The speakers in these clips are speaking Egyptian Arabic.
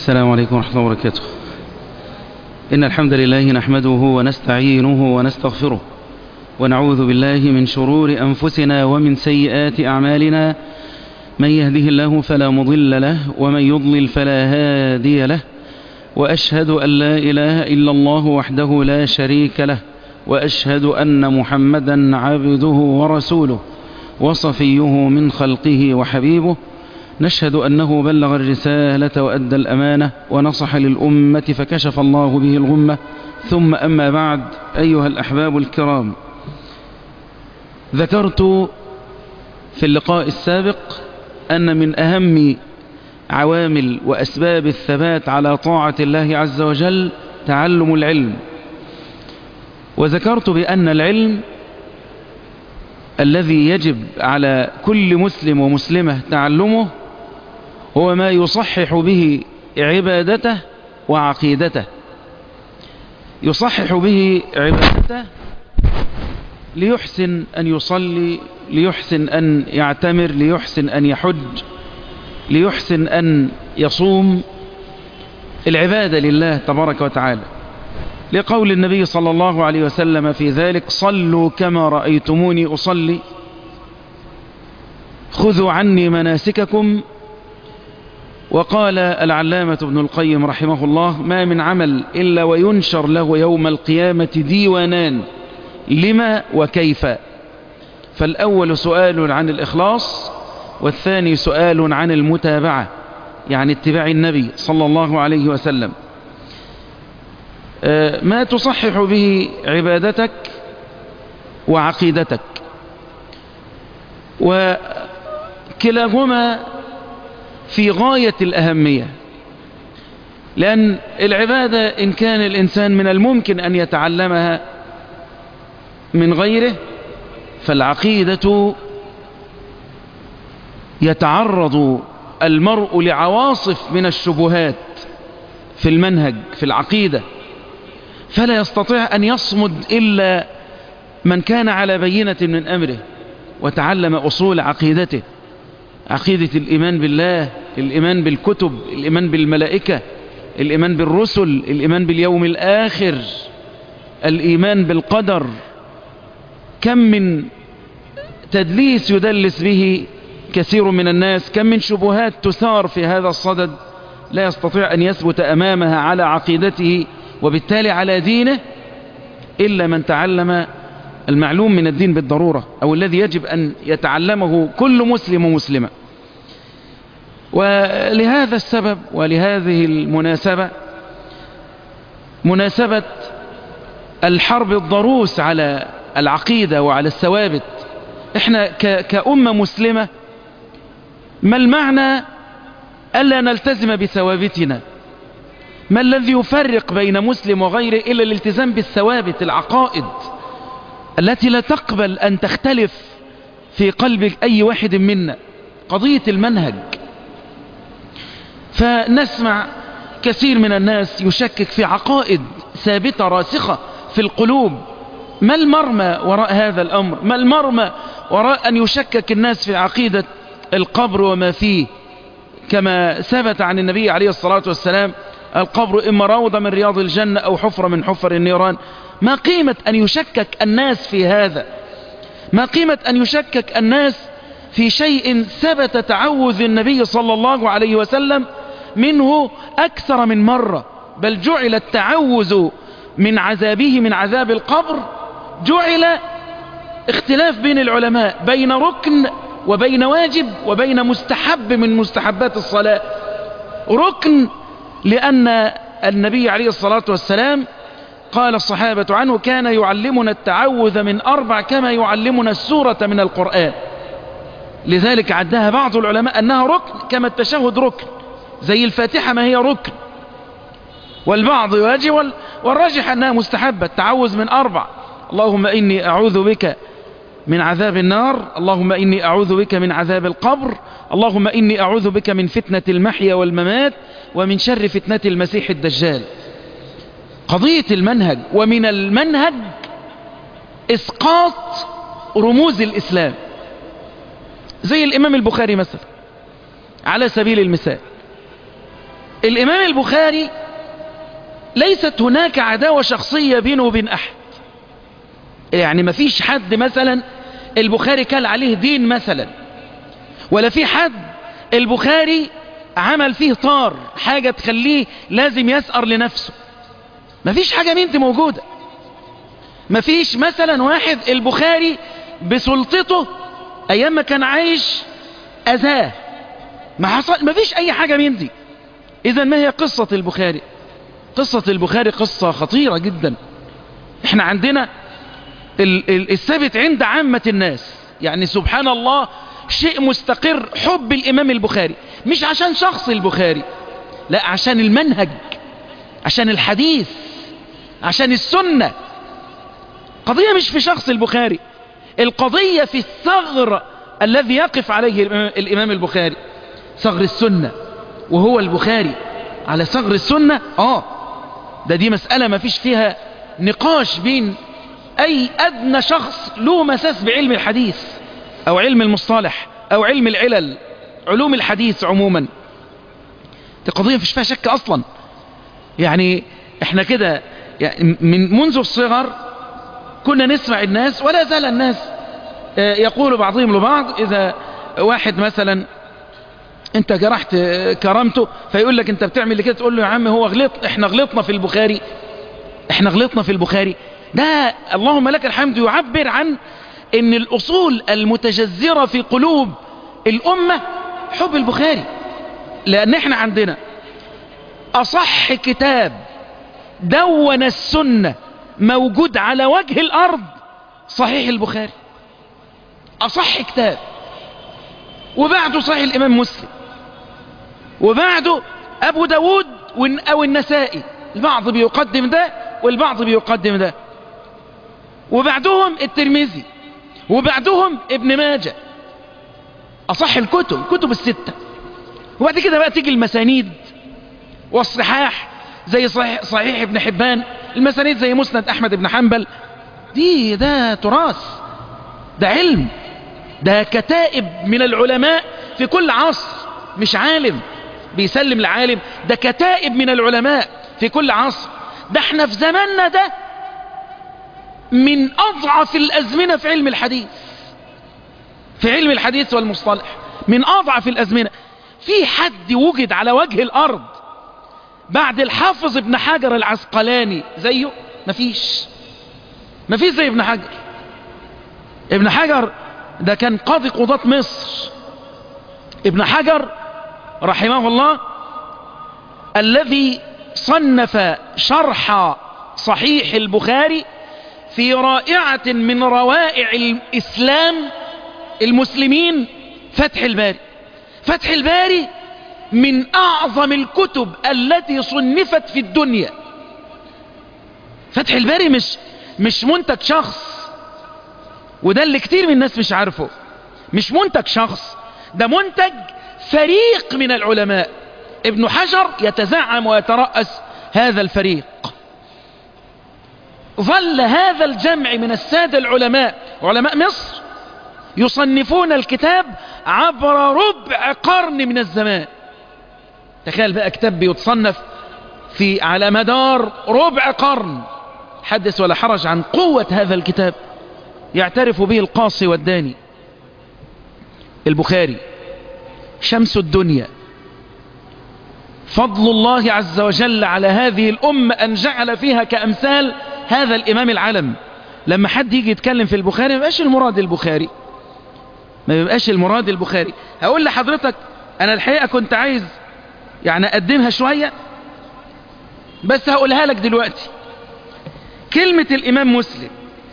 السلام عليكم ورحمة الله وبركاته إن الحمد لله نحمده ونستعينه ونستغفره ونعوذ بالله من شرور أنفسنا ومن سيئات أعمالنا من يهده الله فلا مضل له ومن يضلل فلا هادي له وأشهد أن لا إله إلا الله وحده لا شريك له وأشهد أن محمدا عبده ورسوله وصفيه من خلقه وحبيبه نشهد أنه بلغ الرسالة وأدى الأمانة ونصح للأمة فكشف الله به الغمة ثم أما بعد أيها الأحباب الكرام ذكرت في اللقاء السابق أن من أهم عوامل وأسباب الثبات على طاعة الله عز وجل تعلم العلم وذكرت بأن العلم الذي يجب على كل مسلم ومسلمة تعلمه هو ما يصحح به عبادته وعقيدته يصحح به عبادته ليحسن أن يصلي ليحسن أن يعتمر ليحسن أن يحج ليحسن أن يصوم العبادة لله تبارك وتعالى لقول النبي صلى الله عليه وسلم في ذلك صلوا كما رأيتموني أصلي خذوا عني مناسككم وقال العلامة ابن القيم رحمه الله ما من عمل إلا وينشر له يوم القيامة ديوانان لما وكيف فالأول سؤال عن الإخلاص والثاني سؤال عن المتابعة يعني اتباع النبي صلى الله عليه وسلم ما تصحح به عبادتك وعقيدتك وكلاهما في غاية الأهمية لأن العبادة إن كان الإنسان من الممكن أن يتعلمها من غيره فالعقيدة يتعرض المرء لعواصف من الشبهات في المنهج في العقيدة فلا يستطيع أن يصمد إلا من كان على بينة من أمره وتعلم أصول عقيدته عقيدة الإيمان بالله الإيمان بالكتب الإيمان بالملائكة الإيمان بالرسل الإيمان باليوم الآخر الإيمان بالقدر كم من تدليس يدلس به كثير من الناس كم من شبهات تثار في هذا الصدد لا يستطيع أن يثبت أمامها على عقيدته وبالتالي على دينه إلا من تعلم المعلوم من الدين بالضرورة أو الذي يجب أن يتعلمه كل مسلم ومسلمة ولهذا السبب ولهذه المناسبة مناسبة الحرب الضروس على العقيدة وعلى الثوابت احنا كأمة مسلمة ما المعنى ألا نلتزم بثوابتنا ما الذي يفرق بين مسلم وغيره إلا الالتزام بالثوابت العقائد التي لا تقبل أن تختلف في قلب أي واحد منا قضية المنهج فنسمع كثير من الناس يشكك في عقائد ثابتة راسخة في القلوب ما المرمى وراء هذا الأمر ما المرمى وراء أن يشكك الناس في عقيدة القبر وما فيه كما ثبت عن النبي عليه الصلاة والسلام القبر إما روضة من رياض الجنة أو حفرة من حفر النيران ما قيمة أن يشكك الناس في هذا ما قيمة أن يشكك الناس في شيء ثبت تعوذ النبي صلى الله عليه وسلم منه أكثر من مرة بل جعل التعوذ من عذابه من عذاب القبر جعل اختلاف بين العلماء بين ركن وبين واجب وبين مستحب من مستحبات الصلاة ركن لأن النبي عليه الصلاة والسلام قال الصحابة عنه كان يعلمنا التعوذ من أربع كما يعلمنا السورة من القرآن لذلك عدها بعض العلماء أنها ركن كما التشهد ركن زي الفاتحة ما هي ركن والبعض واجب والراجح أنها مستحبة التعوذ من أربع اللهم إني أعوذ بك من عذاب النار اللهم إني أعوذ بك من عذاب القبر اللهم إني أعوذ بك من فتنة المحيا والممات ومن شر فتنة المسيح الدجال قضية المنهج ومن المنهج إسقاط رموز الإسلام زي الإمام البخاري مثلا على سبيل المثال الإمام البخاري ليست هناك عداوة شخصية بينه وبين أحد يعني ما فيش حد مثلا البخاري كان عليه دين مثلا ولا في حد البخاري عمل فيه طار حاجة تخليه لازم يسأر لنفسه ما فيش حاجة من دي موجودة ما فيش مثلا واحد البخاري بسلطته ايام ما كان عايش اذاه ما حصل ما فيش اي حاجة من دي اذا ما هي قصة البخاري قصة البخاري قصة خطيرة جدا احنا عندنا ال- ال- الثابت عند عامة الناس يعني سبحان الله شيء مستقر حب الامام البخاري مش عشان شخص البخاري لا عشان المنهج عشان الحديث عشان السنة قضية مش في شخص البخاري القضية في الثغر الذي يقف عليه الإمام- الإمام البخاري ثغر السنة وهو البخاري على ثغر السنة آه ده دي مسألة ما فيش فيها نقاش بين أي أدنى شخص له مساس بعلم الحديث أو علم المصطلح أو علم العلل علوم الحديث عموما دي قضية مفيش فيها شك أصلا يعني احنا كده يعني من منذ الصغر كنا نسمع الناس ولا زال الناس آه، يقول بعضهم لبعض إذا واحد مثلا انت جرحت آه، كرامته فيقول لك انت بتعمل اللي كده تقول له يا عم هو غلط احنا غلطنا في البخاري احنا غلطنا في البخاري ده اللهم لك الحمد يعبر عن ان الاصول المتجذرة في قلوب الامة حب البخاري لان احنا عندنا اصح كتاب دون السنة موجود على وجه الارض صحيح البخاري اصح كتاب وبعده صحيح الامام مسلم وبعده ابو داود والن- او النسائي البعض بيقدم ده والبعض بيقدم ده وبعدهم الترمذي وبعدهم ابن ماجه اصح الكتب كتب الستة وبعد كده بقى تيجي المسانيد والصحاح زي صحيح, صحيح ابن حبان المسانيد زي مسند احمد بن حنبل دي ده تراث ده علم ده كتائب من العلماء في كل عصر مش عالم بيسلم لعالم ده كتائب من العلماء في كل عصر ده احنا في زماننا ده من اضعف الازمنة في علم الحديث في علم الحديث والمصطلح من اضعف الازمنة في حد وجد على وجه الارض بعد الحافظ ابن حجر العسقلاني زيه مفيش مفيش زي ابن حجر ابن حجر ده كان قاضي قضاة مصر ابن حجر رحمه الله الذي صنف شرح صحيح البخاري في رائعة من روائع الإسلام المسلمين فتح الباري فتح الباري من أعظم الكتب التي صنفت في الدنيا فتح الباري مش مش منتج شخص وده اللي كتير من الناس مش عارفه مش منتج شخص ده منتج فريق من العلماء ابن حجر يتزعم ويترأس هذا الفريق ظل هذا الجمع من السادة العلماء علماء مصر يصنفون الكتاب عبر ربع قرن من الزمان تخيل بقى كتاب بيتصنف في على مدار ربع قرن حدث ولا حرج عن قوة هذا الكتاب يعترف به القاصي والداني البخاري شمس الدنيا فضل الله عز وجل على هذه الأمة أن جعل فيها كأمثال هذا الإمام العلم لما حد يجي يتكلم في البخاري ما يبقاش المراد البخاري ما يبقاش المراد البخاري هقول لحضرتك أنا الحقيقة كنت عايز يعني أقدمها شوية بس هقولها لك دلوقتي كلمة الإمام مسلم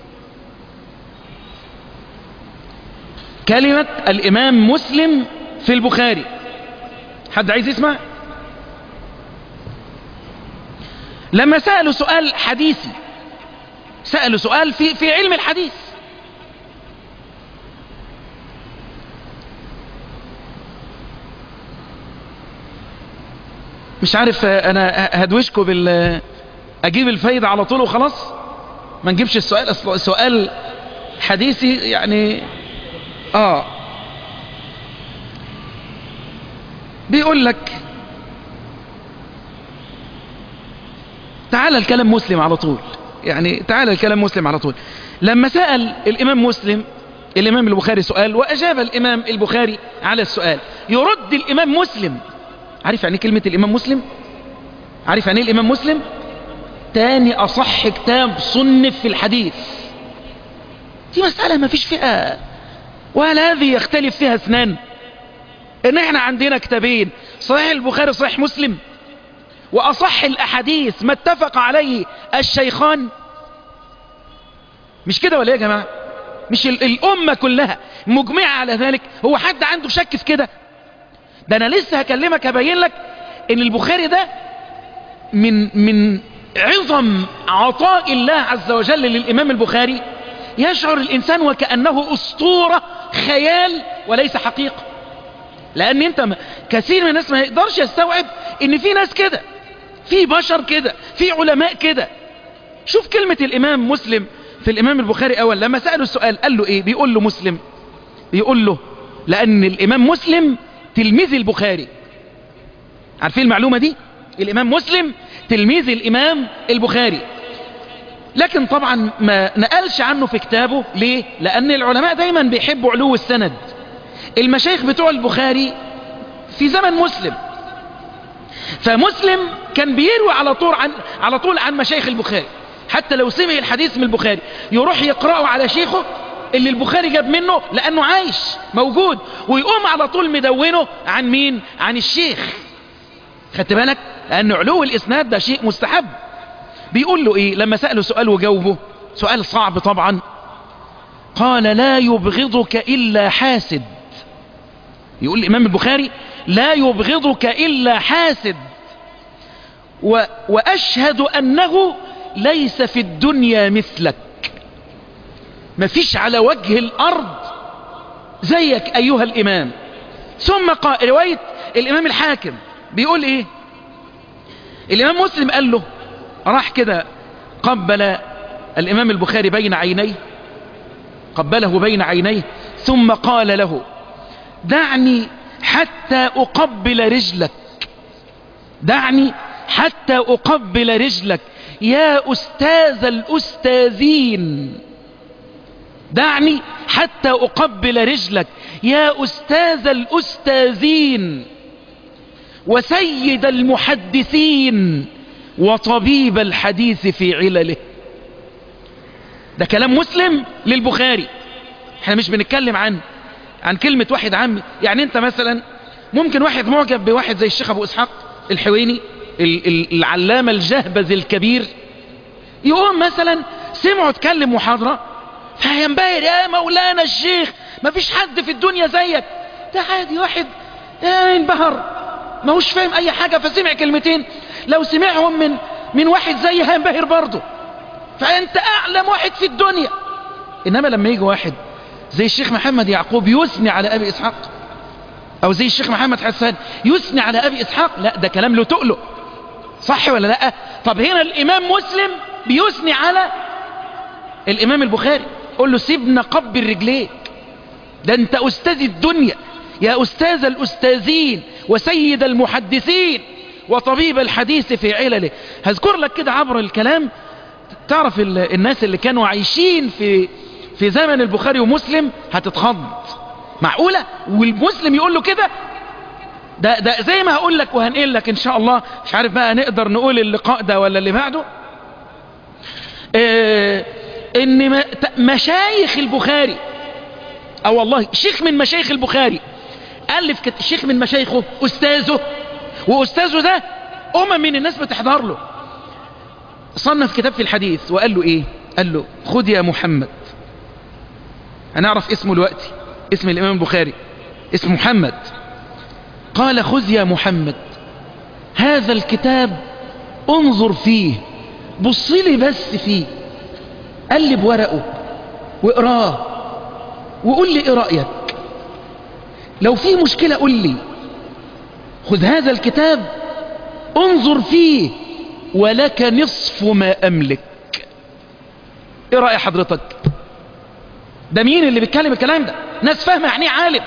كلمة الإمام مسلم في البخاري حد عايز يسمع لما سألوا سؤال حديثي سألوا سؤال في, في علم الحديث مش عارف انا هدوشكم بال اجيب الفايدة على طول وخلاص ما نجيبش السؤال اصل سؤال حديثي يعني اه بيقول لك تعال الكلام مسلم على طول يعني تعال الكلام مسلم على طول لما سأل الإمام مسلم الإمام البخاري سؤال وأجاب الإمام البخاري على السؤال يرد الإمام مسلم عارف يعني كلمة الإمام مسلم عارف يعني الإمام مسلم تاني أصح كتاب صنف في الحديث دي مسألة ما فيش فيها ولا هذه يختلف فيها اثنان ان احنا عندنا كتابين صحيح البخاري صحيح مسلم واصح الاحاديث ما اتفق عليه الشيخان مش كده ولا يا جماعة مش الامة كلها مجمعة على ذلك هو حد عنده شك في كده ده انا لسه هكلمك هبين لك ان البخاري ده من من عظم عطاء الله عز وجل للامام البخاري يشعر الانسان وكأنه اسطورة خيال وليس حقيقة لان انت كثير من الناس ما يقدرش يستوعب ان في ناس كده في بشر كده في علماء كده شوف كلمة الامام مسلم في الامام البخاري اول لما سأله السؤال قال له ايه بيقول له مسلم بيقول له لان الامام مسلم تلميذ البخاري عارفين المعلومة دي الامام مسلم تلميذ الامام البخاري لكن طبعا ما نقلش عنه في كتابه ليه لان العلماء دايما بيحبوا علو السند المشايخ بتوع البخاري في زمن مسلم فمسلم كان بيروي على طول عن على طول عن مشايخ البخاري حتى لو سمع الحديث من البخاري يروح يقرأه على شيخه اللي البخاري جاب منه لانه عايش موجود ويقوم على طول مدونه عن مين عن الشيخ خدت بالك لان علو الاسناد ده شيء مستحب بيقول له ايه لما سأله سؤال وجاوبه سؤال صعب طبعا قال لا يبغضك الا حاسد يقول الامام البخاري لا يبغضك الا حاسد و واشهد انه ليس في الدنيا مثلك مفيش على وجه الارض زيك ايها الامام ثم قال رواية الامام الحاكم بيقول ايه الامام مسلم قال له راح كده قبل الامام البخاري بين عينيه قبله بين عينيه ثم قال له دعني حتى اقبل رجلك دعني حتى اقبل رجلك يا استاذ الاستاذين دعني حتى اقبل رجلك يا استاذ الاستاذين وسيد المحدثين وطبيب الحديث في علله ده كلام مسلم للبخاري احنا مش بنتكلم عن عن كلمة واحد عام يعني انت مثلا ممكن واحد معجب بواحد زي الشيخ ابو اسحاق الحويني العلامة الجهبذ الكبير يقوم مثلا سمعوا اتكلم محاضرة فينبهر يا مولانا الشيخ ما فيش حد في الدنيا زيك ده عادي واحد انبهر ما هوش فاهم اي حاجة فسمع كلمتين لو سمعهم من من واحد زي هينبهر برضه فانت اعلم واحد في الدنيا انما لما يجي واحد زي الشيخ محمد يعقوب يثني على ابي اسحاق او زي الشيخ محمد حسان يثني على ابي اسحاق لا ده كلام له تقله صح ولا لا طب هنا الامام مسلم بيثني على الامام البخاري قول له سيبنا قبل رجليك ده انت استاذ الدنيا يا استاذ الاستاذين وسيد المحدثين وطبيب الحديث في علله هذكر لك كده عبر الكلام تعرف الناس اللي كانوا عايشين في في زمن البخاري ومسلم هتتخض معقولة والمسلم يقول له كده ده, ده زي ما هقول لك وهنقل لك ان شاء الله مش عارف بقى نقدر نقول اللقاء ده ولا اللي بعده اه ان مشايخ البخاري او والله شيخ من مشايخ البخاري الف شيخ من مشايخه استاذه واستاذه ده امم من الناس بتحضر له صنف كتاب في الحديث وقال له ايه قال له خد يا محمد هنعرف اسمه الوقت اسم الامام البخاري اسم محمد قال خذ يا محمد هذا الكتاب انظر فيه بص لي بس فيه قلب ورقه واقراه وقول لي ايه رأيك لو في مشكلة قول لي خذ هذا الكتاب انظر فيه ولك نصف ما املك ايه رأي حضرتك ده مين اللي بيتكلم الكلام ده ناس فاهمة يعني ايه عالم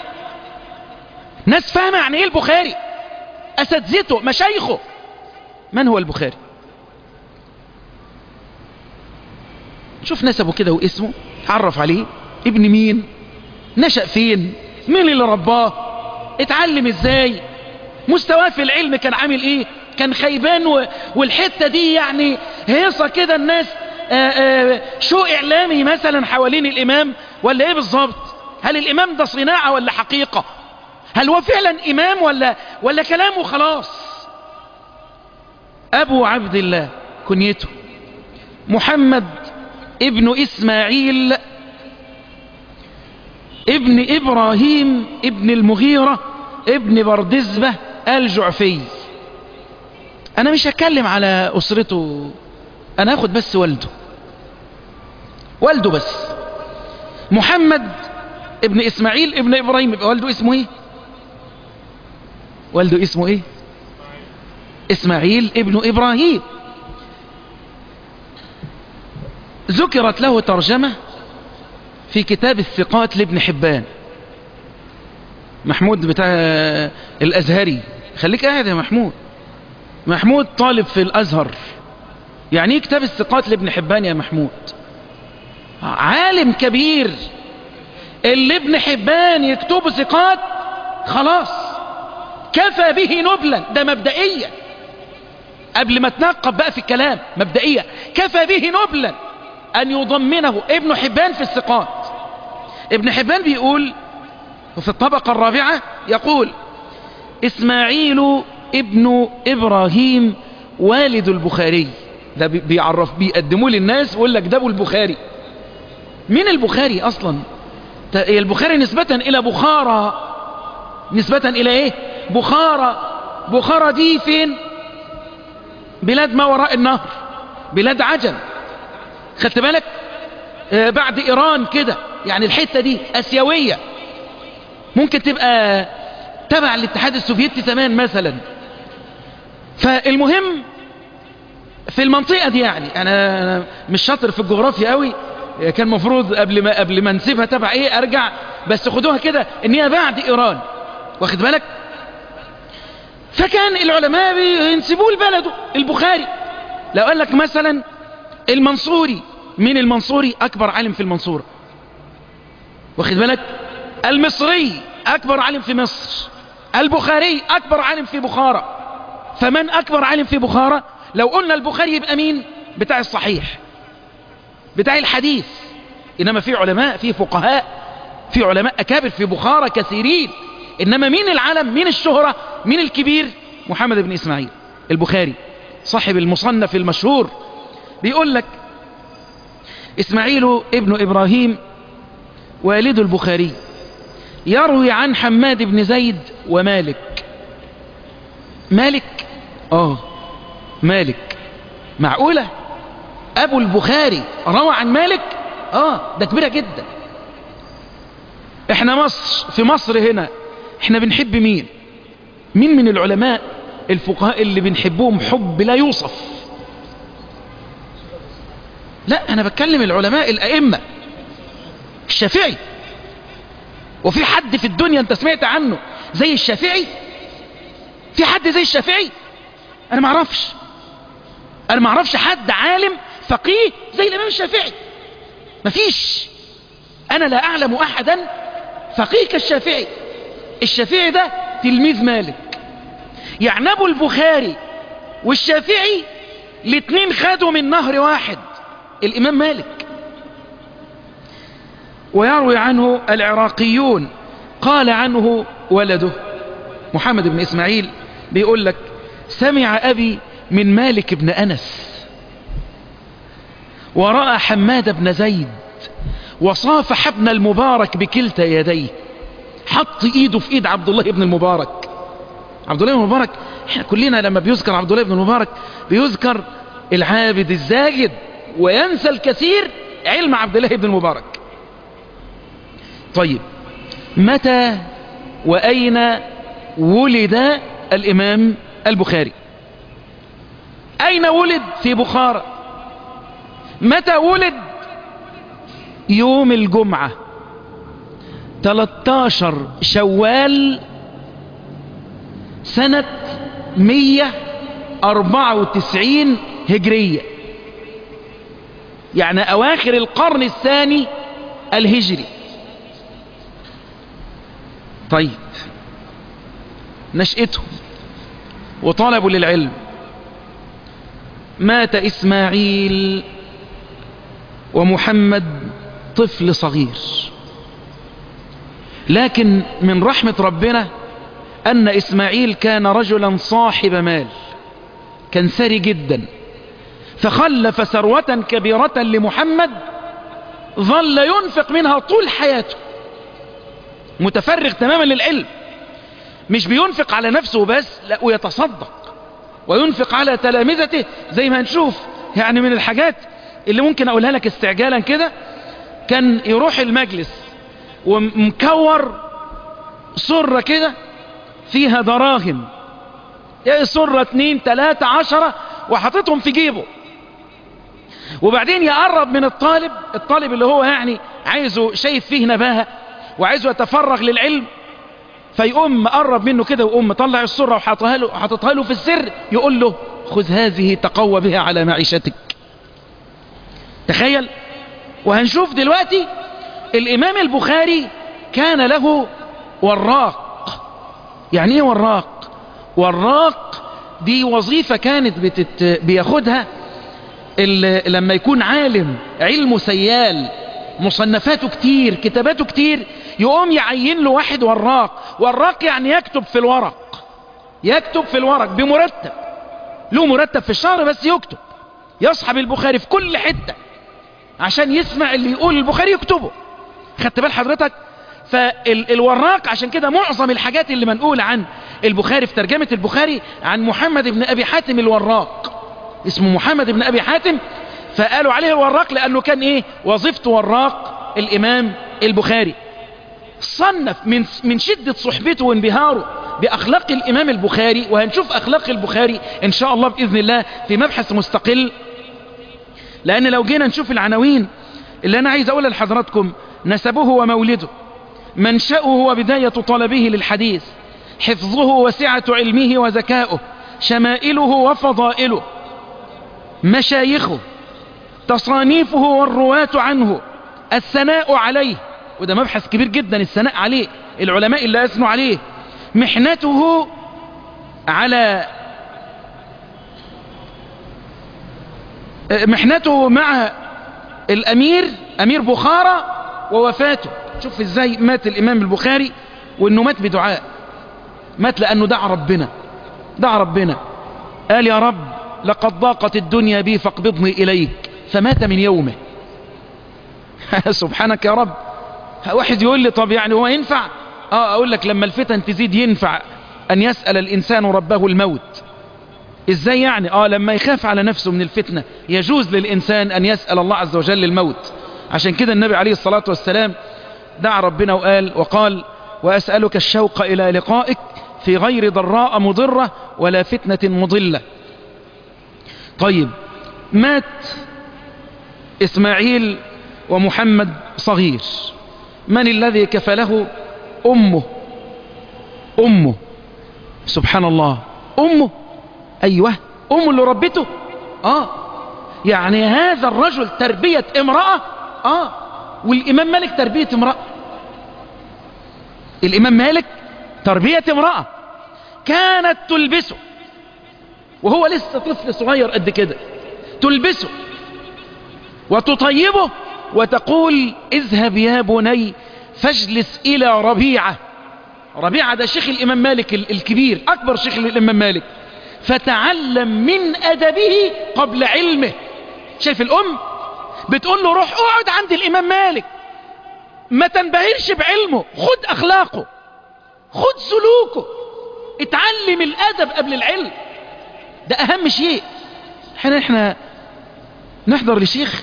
ناس فاهمة يعني ايه البخاري اساتذته مشايخه من هو البخاري شوف نسبه كده واسمه تعرف عليه ابن مين نشأ فين مين اللي رباه اتعلم ازاي مستواه في العلم كان عامل ايه كان خيبان و... والحتة دي يعني هيصة كده الناس آآ آآ شو اعلامي مثلا حوالين الامام ولا ايه بالظبط هل الامام ده صناعة ولا حقيقة هل هو فعلا امام ولا ولا كلامه خلاص ابو عبد الله كنيته محمد ابن اسماعيل ابن ابراهيم ابن المغيرة ابن بردزبة الجعفي انا مش هتكلم على اسرته انا هاخد بس والده والده بس محمد ابن اسماعيل ابن ابراهيم يبقى والده اسمه ايه والده اسمه ايه اسماعيل ابن ابراهيم ذكرت له ترجمة في كتاب الثقات لابن حبان محمود بتاع الازهري خليك قاعد يا محمود محمود طالب في الازهر يعني ايه كتاب الثقات لابن حبان يا محمود عالم كبير اللي ابن حبان يكتبه ثقات خلاص كفى به نبلا ده مبدئيا قبل ما تنقب بقى في الكلام مبدئيا كفى به نبلا ان يضمنه ابن حبان في الثقات ابن حبان بيقول وفي الطبقة الرابعة يقول اسماعيل ابن ابراهيم والد البخاري ده بيعرف بيقدموه للناس ويقول لك ده ابو البخاري مين البخاري اصلا البخاري نسبة الى بخارى نسبة الى ايه بخارى بخارى دي فين بلاد ما وراء النهر بلاد عجم خدت بالك آه بعد ايران كده يعني الحتة دي اسيوية ممكن تبقى تبع الاتحاد السوفيتي زمان مثلا فالمهم في المنطقة دي يعني انا مش شاطر في الجغرافيا قوي كان مفروض قبل ما قبل ما نسيبها تبع ايه ارجع بس خدوها كده ان هي بعد ايران واخد بالك فكان العلماء بينسبوه لبلده البخاري لو قال لك مثلا المنصوري مين المنصوري اكبر عالم في المنصورة واخد بالك المصري اكبر عالم في مصر البخاري اكبر عالم في بخارى فمن اكبر عالم في بخارى لو قلنا البخاري يبقى مين بتاع الصحيح بتاع الحديث انما في علماء في فقهاء في علماء اكابر في بخارى كثيرين انما مين العالم مين الشهرة مين الكبير محمد بن اسماعيل البخاري صاحب المصنف المشهور بيقول لك اسماعيل ابن ابراهيم والد البخاري يروي عن حماد بن زيد ومالك مالك اه مالك معقولة ابو البخاري روى عن مالك اه ده كبيرة جدا احنا مصر في مصر هنا احنا بنحب مين مين من العلماء الفقهاء اللي بنحبهم حب لا يوصف لا انا بتكلم العلماء الائمة الشافعي وفي حد في الدنيا انت سمعت عنه زي الشافعي في حد زي الشافعي انا ما اعرفش انا ما اعرفش حد عالم فقيه زي الامام الشافعي مفيش انا لا اعلم احدا فقيه كالشافعي الشافعي ده تلميذ مالك يعني ابو البخاري والشافعي الاتنين خدوا من نهر واحد الامام مالك ويروي عنه العراقيون قال عنه ولده محمد بن اسماعيل بيقول لك سمع ابي من مالك بن انس ورأى حماد بن زيد وصافح ابن المبارك بكلتا يديه حط ايده في ايد عبد الله بن المبارك عبد الله بن المبارك احنا كلنا لما بيذكر عبد الله بن المبارك بيذكر العابد الزاهد وينسى الكثير علم عبد الله بن المبارك طيب متى وأين ولد الإمام البخاري أين ولد في بخارى متى ولد يوم الجمعة 13 شوال سنة 194 هجرية يعني أواخر القرن الثاني الهجري طيب نشأتهم وطلبوا للعلم مات إسماعيل ومحمد طفل صغير لكن من رحمة ربنا أن إسماعيل كان رجلا صاحب مال كان ثري جدا فخلف ثروة كبيرة لمحمد ظل ينفق منها طول حياته متفرغ تماما للعلم مش بينفق على نفسه بس لا ويتصدق وينفق على تلامذته زي ما هنشوف يعني من الحاجات اللي ممكن اقولها لك استعجالا كده كان يروح المجلس ومكور سرة كده فيها دراهم يعني سرة اتنين تلاتة عشرة وحطتهم في جيبه وبعدين يقرب من الطالب الطالب اللي هو يعني عايزه شايف فيه نباهة وعايزه يتفرغ للعلم فيقوم مقرب منه كده ويقوم مطلع السرة وحاطها له حاططها له في السر يقول له خذ هذه تقوى بها على معيشتك تخيل وهنشوف دلوقتي الامام البخاري كان له وراق يعني ايه وراق وراق دي وظيفة كانت بتت... بياخدها ال... لما يكون عالم علمه سيال مصنفاته كتير كتاباته كتير يقوم يعين له واحد وراق وراق يعني يكتب في الورق يكتب في الورق بمرتب له مرتب في الشهر بس يكتب يصحب البخاري في كل حتة عشان يسمع اللي يقول البخاري يكتبه خدت بال حضرتك فالوراق عشان كده معظم الحاجات اللي منقول عن البخاري في ترجمة البخاري عن محمد بن أبي حاتم الوراق اسمه محمد بن أبي حاتم فقالوا عليه الوراق لأنه كان إيه وظيفته وراق الإمام البخاري صنف من من شدة صحبته وانبهاره بأخلاق الإمام البخاري وهنشوف أخلاق البخاري إن شاء الله بإذن الله في مبحث مستقل لأن لو جينا نشوف العناوين اللي أنا عايز أقولها لحضراتكم نسبه ومولده منشأه وبداية طلبه للحديث حفظه وسعة علمه وذكاؤه شمائله وفضائله مشايخه تصانيفه والرواة عنه الثناء عليه وده مبحث كبير جدا الثناء عليه العلماء اللي أثنوا عليه محنته على محنته مع الأمير أمير بخارى ووفاته شوف ازاي مات الإمام البخاري وانه مات بدعاء مات لأنه دعا ربنا دعا ربنا قال يا رب لقد ضاقت الدنيا بي فاقبضني إليك فمات من يومه سبحانك يا رب واحد يقول لي طب يعني هو ينفع اه اقول لك لما الفتن تزيد ينفع ان يسأل الانسان ربه الموت ازاي يعني اه لما يخاف على نفسه من الفتنة يجوز للانسان ان يسأل الله عز وجل الموت عشان كده النبي عليه الصلاة والسلام دعا ربنا وقال وقال واسألك الشوق الى لقائك في غير ضراء مضرة ولا فتنة مضلة طيب مات اسماعيل ومحمد صغير من الذي كفله امه امه سبحان الله امه ايوه امه اللي ربته اه يعني هذا الرجل تربية امرأة اه والامام مالك تربية امرأة الامام مالك تربية امرأة كانت تلبسه وهو لسه طفل صغير قد كده تلبسه وتطيبه وتقول اذهب يا بني فاجلس الى ربيعة ربيعة ده شيخ الامام مالك الكبير اكبر شيخ الامام مالك فتعلم من ادبه قبل علمه شايف الام بتقول له روح اقعد عند الامام مالك ما تنبهرش بعلمه خد اخلاقه خد سلوكه اتعلم الادب قبل العلم ده اهم شيء احنا احنا نحضر لشيخ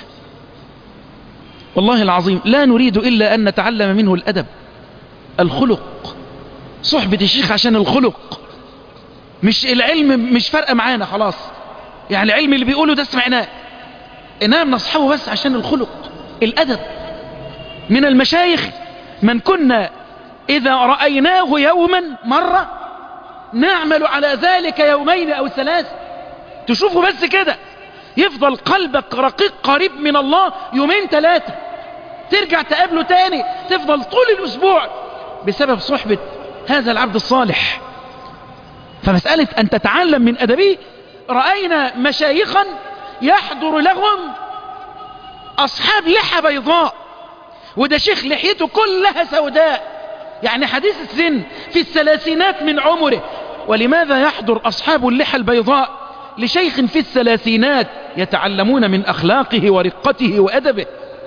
والله العظيم لا نريد الا ان نتعلم منه الادب الخلق صحبة الشيخ عشان الخلق مش العلم مش فارقه معانا خلاص يعني العلم اللي بيقوله ده سمعناه انما بنصحبه بس عشان الخلق الادب من المشايخ من كنا اذا رأيناه يوما مرة نعمل على ذلك يومين او ثلاث تشوفوا بس كده يفضل قلبك رقيق قريب من الله يومين ثلاثة ترجع تقابله تاني تفضل طول الأسبوع بسبب صحبة هذا العبد الصالح فمسألة أن تتعلم من أدبه رأينا مشايخا يحضر لهم أصحاب لحى بيضاء وده شيخ لحيته كلها سوداء يعني حديث السن في الثلاثينات من عمره ولماذا يحضر أصحاب اللحى البيضاء لشيخ في الثلاثينات يتعلمون من أخلاقه ورقته وأدبه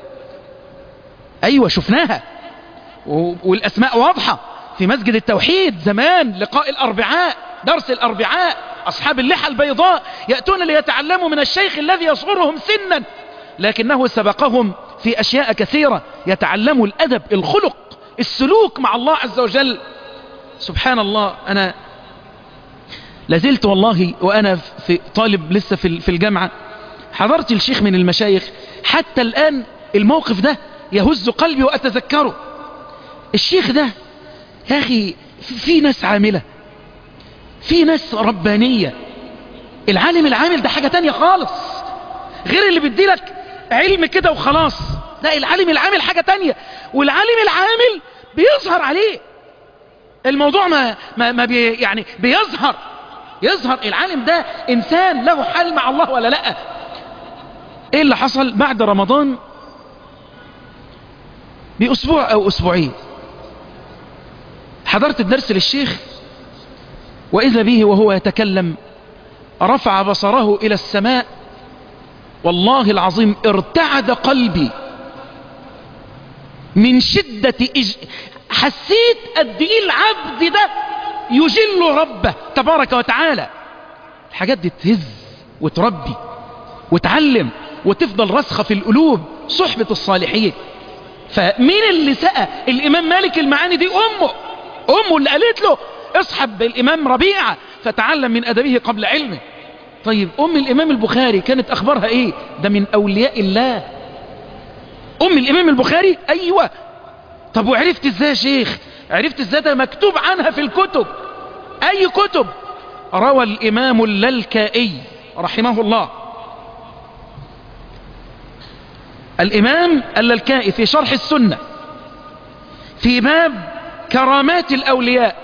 أيوة شفناها والأسماء واضحة في مسجد التوحيد زمان لقاء الأربعاء درس الأربعاء أصحاب اللحى البيضاء يأتون ليتعلموا من الشيخ الذي يصغرهم سنا لكنه سبقهم في أشياء كثيرة يتعلموا الأدب الخلق السلوك مع الله عز وجل سبحان الله أنا لازلت والله وأنا في طالب لسه في الجامعة حضرت الشيخ من المشايخ حتى الآن الموقف ده يهز قلبي وأتذكره الشيخ ده يا أخي في ناس عاملة في ناس ربانية العالم العامل ده حاجة تانية خالص غير اللي بيدي لك علم كده وخلاص لا العالم العامل حاجة تانية والعالم العامل بيظهر عليه الموضوع ما, ما, ما بي يعني بيظهر يظهر العالم ده انسان له حال مع الله ولا لا ايه اللي حصل بعد رمضان باسبوع او اسبوعين حضرت الدرس للشيخ واذا به وهو يتكلم رفع بصره الى السماء والله العظيم ارتعد قلبي من شدة إج... حسيت قد ايه العبد ده يجل ربه تبارك وتعالى الحاجات دي تهز وتربي وتعلم وتفضل رسخة في القلوب صحبة الصالحين فمين اللي سأى الإمام مالك المعاني دي أمه أمه اللي قالت له اصحب الإمام ربيعة فتعلم من أدبه قبل علمه طيب أم الإمام البخاري كانت أخبارها إيه ده من أولياء الله أم الإمام البخاري أيوة طب وعرفت إزاي يا شيخ عرفت إزاي ده مكتوب عنها في الكتب أي كتب روى الإمام اللالكائي رحمه الله الإمام اللالكائي في شرح السنة في باب كرامات الأولياء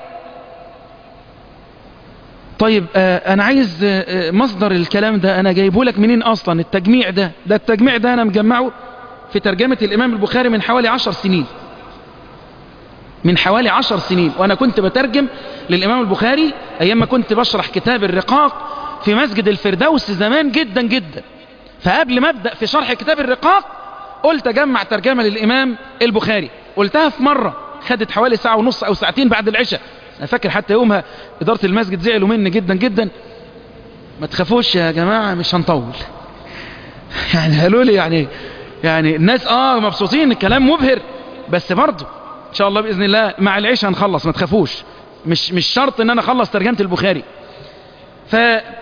طيب آه انا عايز آه مصدر الكلام ده انا جايبه لك منين اصلا التجميع ده ده التجميع ده انا مجمعه في ترجمة الامام البخاري من حوالي عشر سنين من حوالي عشر سنين وانا كنت بترجم للامام البخاري ايام ما كنت بشرح كتاب الرقاق في مسجد الفردوس زمان جدا جدا فقبل ما ابدأ في شرح كتاب الرقاق قلت اجمع ترجمة للامام البخاري قلتها في مرة خدت حوالي ساعة ونص او ساعتين بعد العشاء انا فاكر حتى يومها ادارة المسجد زعلوا مني جدا جدا ما تخافوش يا جماعة مش هنطول يعني قالوا لي يعني يعني الناس اه مبسوطين الكلام مبهر بس برضه ان شاء الله باذن الله مع العشاء هنخلص ما تخافوش مش مش شرط ان انا اخلص ترجمة البخاري ف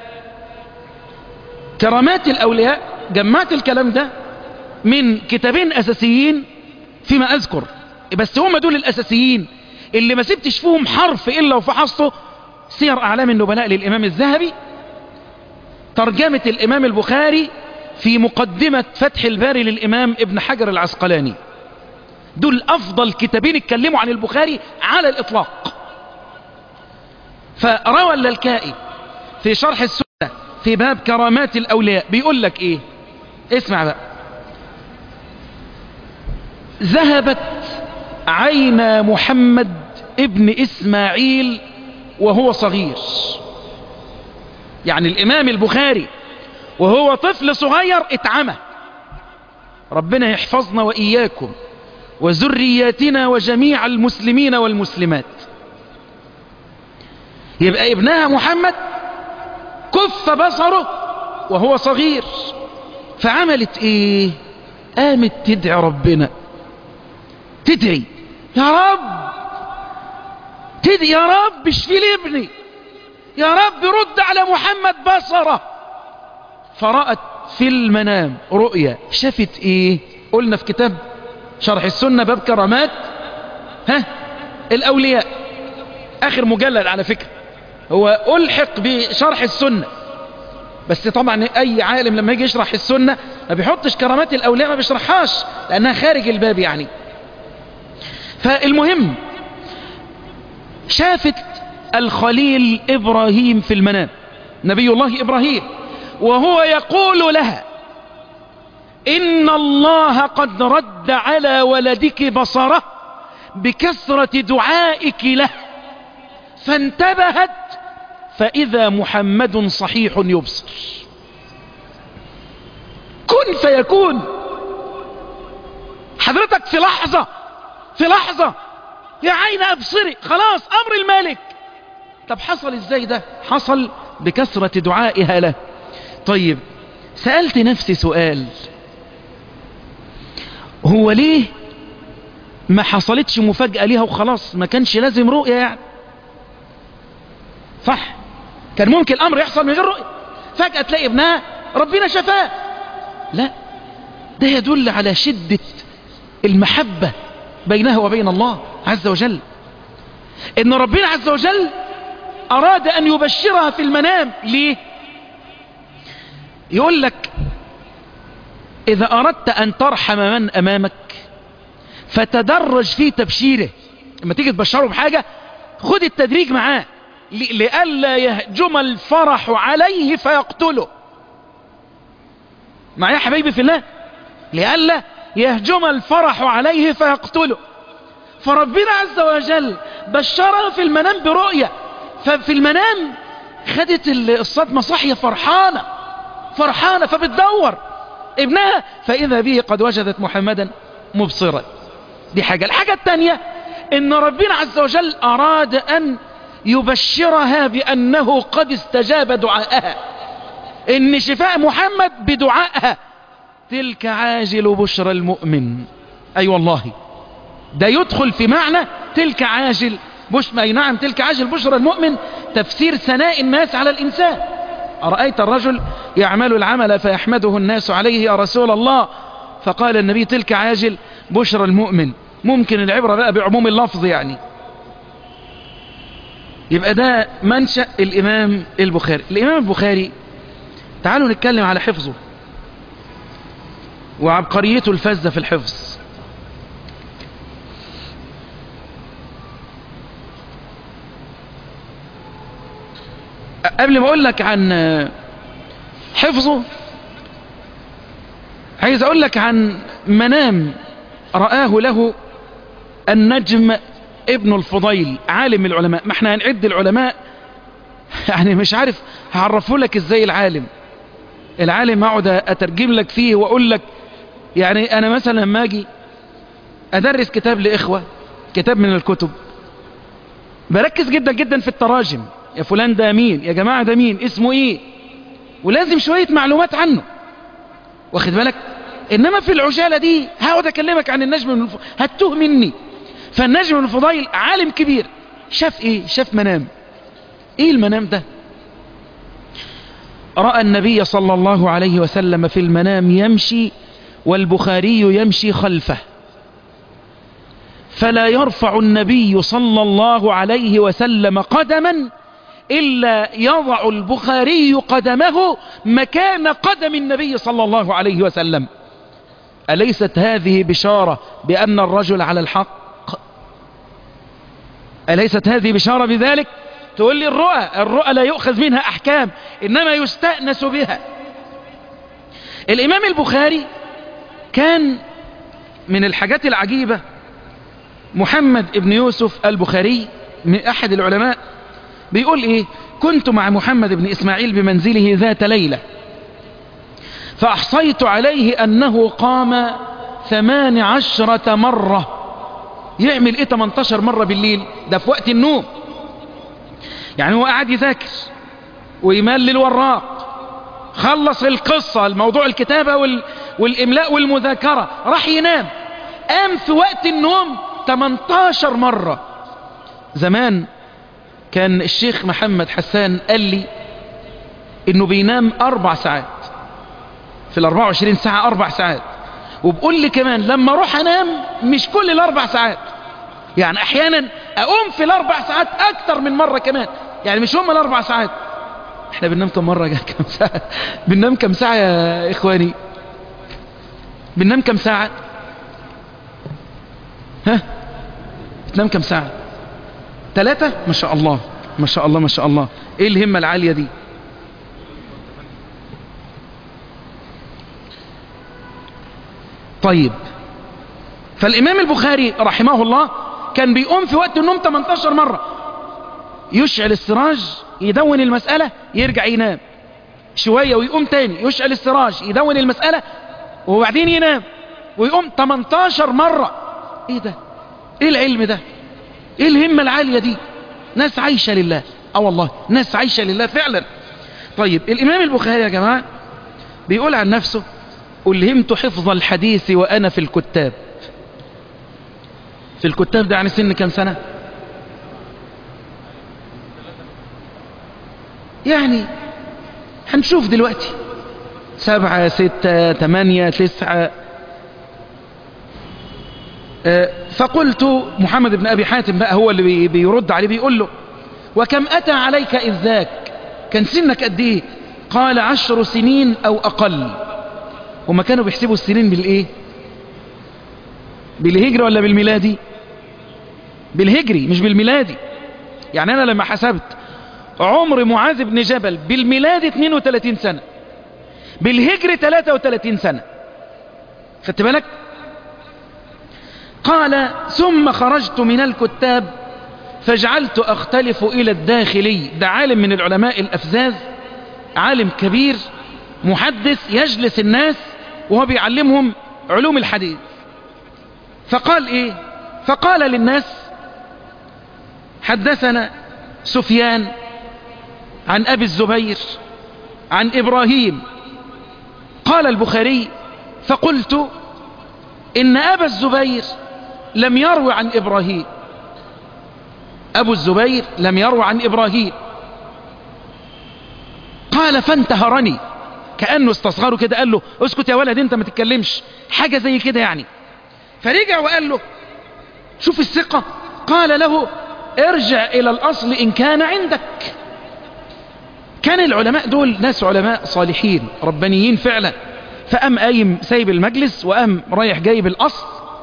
كرامات الاولياء جمعت الكلام ده من كتابين اساسيين فيما اذكر بس هم دول الاساسيين اللي ما سبتش فيهم حرف إلا وفحصته سير أعلام النبلاء للإمام الذهبي ترجمة الإمام البخاري في مقدمة فتح الباري للإمام ابن حجر العسقلاني دول أفضل كتابين اتكلموا عن البخاري على الإطلاق فروى اللالكائي في شرح السنة في باب كرامات الأولياء بيقول لك إيه اسمع بقى ذهبت عين محمد ابن إسماعيل وهو صغير يعني الإمام البخاري وهو طفل صغير اتعمى ربنا يحفظنا وإياكم وذرياتنا وجميع المسلمين والمسلمات يبقى ابنها محمد كف بصره وهو صغير فعملت ايه قامت تدعي ربنا تدعي يا رب تدعي يا رب اشفي لي ابني يا رب رد على محمد بصره فرأت في المنام رؤيا شافت ايه قلنا في كتاب شرح السنة باب كرامات ها الاولياء اخر مجلد على فكرة هو الحق بشرح السنة بس طبعا اي عالم لما يجي يشرح السنة ما بيحطش كرامات الاولياء ما بيشرحهاش لانها خارج الباب يعني فالمهم شافت الخليل ابراهيم في المنام نبي الله ابراهيم وهو يقول لها ان الله قد رد على ولدك بصره بكثرة دعائك له فانتبهت فإذا محمد صحيح يبصر كن فيكون حضرتك في لحظة في لحظة يا عين أبصري خلاص أمر الملك طب حصل ازاي ده حصل بكثرة دعائها له طيب سألت نفسي سؤال هو ليه ما حصلتش مفاجأة ليها وخلاص ما كانش لازم رؤية يعني صح كان ممكن الأمر يحصل من غير رؤية فجأة تلاقي ابنها ربنا شفاه لا ده يدل على شدة المحبة بينها وبين الله عز وجل ان ربنا عز وجل اراد ان يبشرها في المنام ليه يقول لك اذا اردت ان ترحم من امامك فتدرج في تبشيره لما تيجي تبشره بحاجة خد التدريج معاه لئلا يهجم الفرح عليه فيقتله معايا يا حبيبي في الله لئلا يهجم الفرح عليه فيقتله فربنا عز وجل بشرها في المنام برؤية ففي المنام خدت الصدمة صحية فرحانة فرحانة فبتدور ابنها فإذا به قد وجدت محمدا مبصرا دي حاجة الحاجة الثانية ان ربنا عز وجل اراد ان يبشرها بانه قد استجاب دعاءها ان شفاء محمد بدعائها تلك عاجل بشرى المؤمن اي أيوة والله ده يدخل في معنى تلك عاجل بش اي نعم تلك عاجل بشرى المؤمن تفسير ثناء الناس على الانسان أرأيت الرجل يعمل العمل فيحمده الناس عليه يا رسول الله فقال النبي تلك عاجل بشرى المؤمن ممكن العبرة بقى بعموم اللفظ يعني يبقى ده منشأ الإمام البخاري الإمام البخاري تعالوا نتكلم على حفظه وعبقريته الفذة في الحفظ قبل ما اقول لك عن حفظه عايز اقول لك عن منام رآه له النجم ابن الفضيل عالم العلماء ما احنا هنعد العلماء يعني مش عارف هعرفه لك ازاي العالم العالم اقعد اترجم لك فيه واقول لك يعني انا مثلا لما اجي ادرس كتاب لاخوة كتاب من الكتب بركز جدا جدا في التراجم يا فلان ده مين يا جماعة ده مين اسمه ايه ولازم شوية معلومات عنه واخد بالك انما في العجالة دي هقعد اكلمك عن النجم من الف... هتوه مني فالنجم من الفضيل عالم كبير شاف ايه شاف منام ايه المنام ده رأى النبي صلى الله عليه وسلم في المنام يمشي والبخاري يمشي خلفه فلا يرفع النبي صلى الله عليه وسلم قدما إلا يضع البخاري قدمه مكان قدم النبي صلى الله عليه وسلم أليست هذه بشارة بأن الرجل على الحق أليست هذه بشارة بذلك تقول لي الرؤى الرؤى لا يؤخذ منها أحكام إنما يستأنس بها الإمام البخاري كان من الحاجات العجيبة محمد ابن يوسف البخاري من أحد العلماء بيقول إيه كنت مع محمد بن إسماعيل بمنزله ذات ليلة فأحصيت عليه أنه قام ثمان عشرة مرة يعمل إيه 18 مرة بالليل ده في وقت النوم يعني هو قاعد يذاكر ويملل الوراق خلص القصة الموضوع الكتابة وال... والإملاء والمذاكرة راح ينام قام في وقت النوم 18 مرة زمان كان الشيخ محمد حسان قال لي انه بينام اربع ساعات في الاربع وعشرين ساعة اربع ساعات وبقول لي كمان لما اروح انام مش كل الاربع ساعات يعني احيانا اقوم في الاربع ساعات اكتر من مرة كمان يعني مش هم الاربع ساعات احنا بننام كم مرة كم ساعة بننام كم ساعة يا اخواني بننام كم ساعة ها بتنام كم ساعة ثلاثة ما شاء الله ما شاء الله ما شاء الله ايه الهمة العالية دي طيب فالامام البخاري رحمه الله كان بيقوم في وقت النوم 18 مرة يشعل السراج يدون المسألة يرجع ينام شوية ويقوم تاني يشعل السراج يدون المسألة وبعدين ينام ويقوم 18 مرة ايه ده ايه العلم ده ايه الهمة العالية دي ناس عايشة لله اه والله ناس عايشة لله فعلا طيب الامام البخاري يا جماعة بيقول عن نفسه ألهمت حفظ الحديث وأنا في الكتاب في الكتاب ده يعني سن كم سنة يعني هنشوف دلوقتي سبعة ستة تمانية تسعة فقلت محمد بن أبي حاتم بقى هو اللي بيرد عليه بيقول له وكم أتى عليك إذ ذاك كان سنك قد إيه قال عشر سنين أو أقل هما كانوا بيحسبوا السنين بالإيه بالهجري ولا بالميلادي بالهجري مش بالميلادي يعني أنا لما حسبت عمر معاذ بن جبل بالميلاد 32 سنة بالهجر 33 سنة خدت بالك قال ثم خرجت من الكتاب فجعلت أختلف إلى الداخلي ده عالم من العلماء الأفزاز عالم كبير محدث يجلس الناس وهو بيعلمهم علوم الحديث فقال إيه فقال للناس حدثنا سفيان عن أبي الزبير عن إبراهيم قال البخاري فقلت إن أبا الزبير لم يروي عن إبراهيم أبو الزبير لم يروي عن إبراهيم قال فانتهرني كأنه استصغره كده قال له اسكت يا ولد انت ما تتكلمش حاجة زي كده يعني فرجع وقال له شوف الثقة قال له ارجع إلى الأصل إن كان عندك كان العلماء دول ناس علماء صالحين ربانيين فعلا فأم قايم سايب المجلس وأم رايح جايب الأصل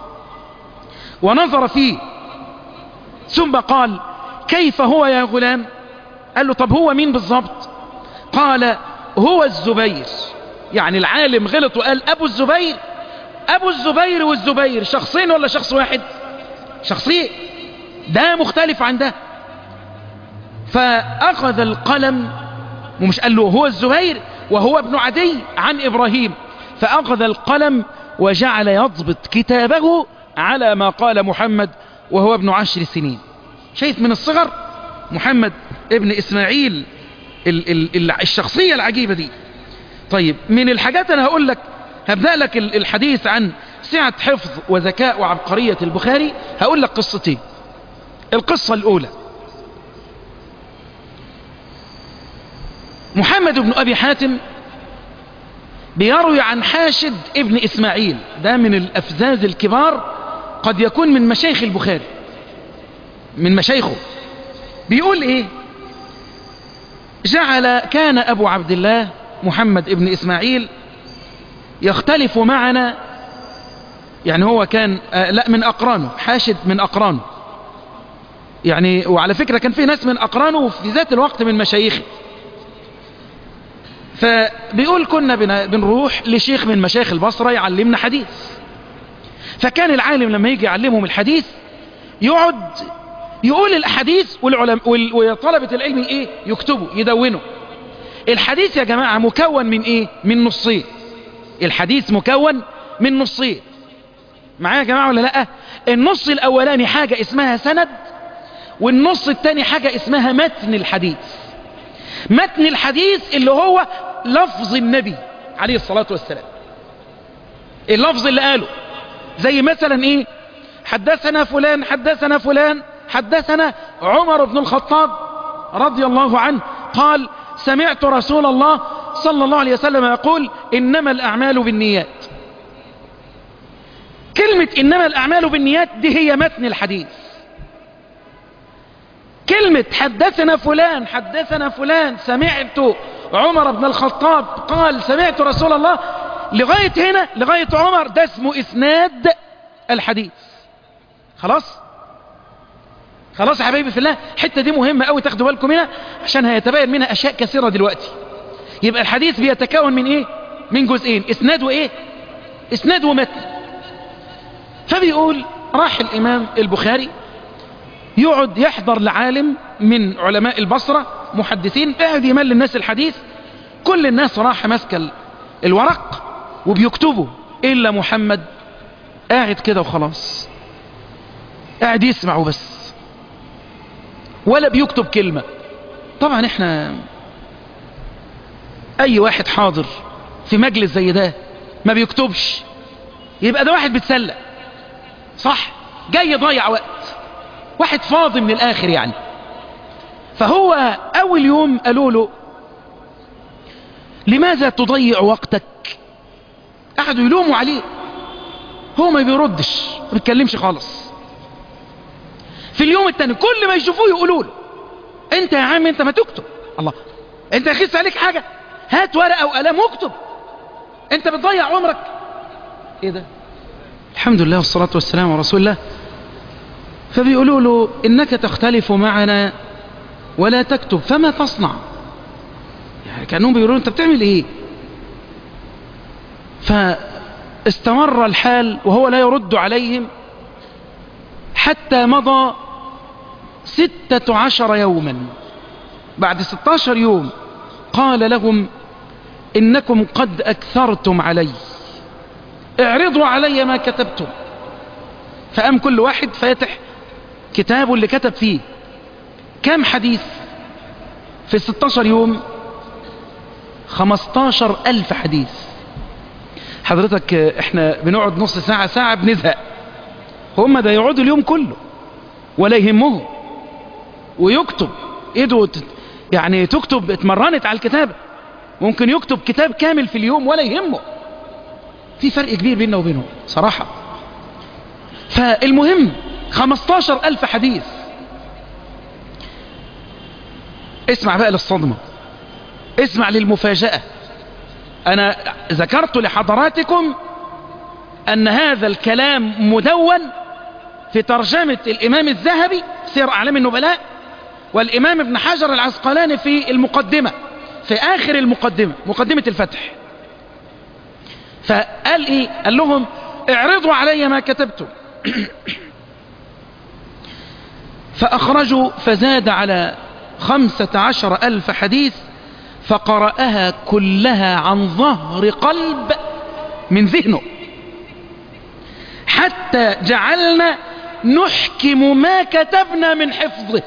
ونظر فيه ثم قال كيف هو يا غلام قال له طب هو مين بالضبط قال هو الزبير يعني العالم غلط وقال أبو الزبير أبو الزبير والزبير شخصين ولا شخص واحد شخصين ده مختلف عن ده فأخذ القلم ومش قال له هو الزبير وهو ابن عدي عن إبراهيم فأخذ القلم وجعل يضبط كتابه على ما قال محمد وهو ابن عشر سنين شايف من الصغر محمد ابن إسماعيل ال ال ال الشخصية العجيبة دي طيب من الحاجات أنا هقول لك هبدأ لك الحديث عن سعة حفظ وذكاء وعبقرية البخاري هقول لك قصتين القصة الأولى محمد بن أبي حاتم بيروي عن حاشد ابن إسماعيل ده من الأفزاز الكبار قد يكون من مشايخ البخاري من مشايخه بيقول إيه جعل كان أبو عبد الله محمد ابن إسماعيل يختلف معنا يعني هو كان آه لا من أقرانه حاشد من أقرانه يعني وعلى فكرة كان في ناس من أقرانه وفي ذات الوقت من مشايخه فبيقول كنا بنروح لشيخ من مشايخ البصرة يعلمنا حديث فكان العالم لما يجي يعلمهم الحديث يقعد يقول الأحاديث والعلم وطلبة العلم إيه يكتبوا يدونوا الحديث يا جماعة مكون من إيه من نصين الحديث مكون من نصين معايا يا جماعة ولا لأ النص الأولاني حاجة اسمها سند والنص الثاني حاجة اسمها متن الحديث متن الحديث اللي هو لفظ النبي عليه الصلاة والسلام اللفظ اللي قاله زي مثلا ايه حدثنا فلان حدثنا فلان حدثنا عمر بن الخطاب رضي الله عنه قال سمعت رسول الله صلى الله عليه وسلم يقول إنما الأعمال بالنيات كلمة إنما الأعمال بالنيات دي هي متن الحديث كلمة حدثنا فلان حدثنا فلان سمعت عمر بن الخطاب قال سمعت رسول الله لغاية هنا لغاية عمر ده اسمه اسناد الحديث خلاص خلاص يا حبايبي في الله الحته دي مهمة قوي تاخدوا بالكم منها عشان هيتبين منها اشياء كثيرة دلوقتي يبقى الحديث بيتكون من ايه من جزئين اسناد وايه اسناد ومتن فبيقول راح الامام البخاري يقعد يحضر لعالم من علماء البصرة محدثين قاعد يمل الناس الحديث كل الناس راح ماسكه الورق وبيكتبوا الا محمد قاعد كده وخلاص قاعد يسمع وبس ولا بيكتب كلمة طبعا احنا اي واحد حاضر في مجلس زي ده ما بيكتبش يبقى ده واحد بيتسلى صح جاي يضيع وقت واحد فاضي من الاخر يعني فهو اول يوم قالوا له لماذا تضيع وقتك قعدوا يلوموا عليه هو ما بيردش ما بيتكلمش خالص في اليوم التاني كل ما يشوفوه يقولوا له انت يا عم انت ما تكتب الله انت يخس عليك حاجة هات ورقة وقلم واكتب انت بتضيع عمرك ايه ده الحمد لله والصلاة والسلام على رسول الله فبيقولوا له انك تختلف معنا ولا تكتب فما تصنع يعني كأنهم بيقولوا انت بتعمل ايه فاستمر الحال وهو لا يرد عليهم حتى مضى ستة عشر يوما بعد ستاشر يوم قال لهم إنكم قد أكثرتم علي اعرضوا علي ما كتبتم فقام كل واحد فاتح كتابه اللي كتب فيه كم حديث في 16 يوم 15 ألف حديث حضرتك احنا بنقعد نص ساعة ساعة بنزهق هم ده يقعدوا اليوم كله ولا يهمهم ويكتب ايده يعني تكتب اتمرنت على الكتابة ممكن يكتب كتاب كامل في اليوم ولا يهمه في فرق كبير بيننا وبينهم صراحة فالمهم 15 ألف حديث اسمع بقى للصدمة اسمع للمفاجأة أنا ذكرت لحضراتكم أن هذا الكلام مدون في ترجمة الإمام الذهبي سير أعلام النبلاء والإمام ابن حجر العسقلاني في المقدمة في آخر المقدمة مقدمة الفتح فقال إيه قال لهم اعرضوا علي ما كتبتم فأخرجوا فزاد على خمسة عشر ألف حديث فقرأها كلها عن ظهر قلب من ذهنه حتى جعلنا نحكم ما كتبنا من حفظه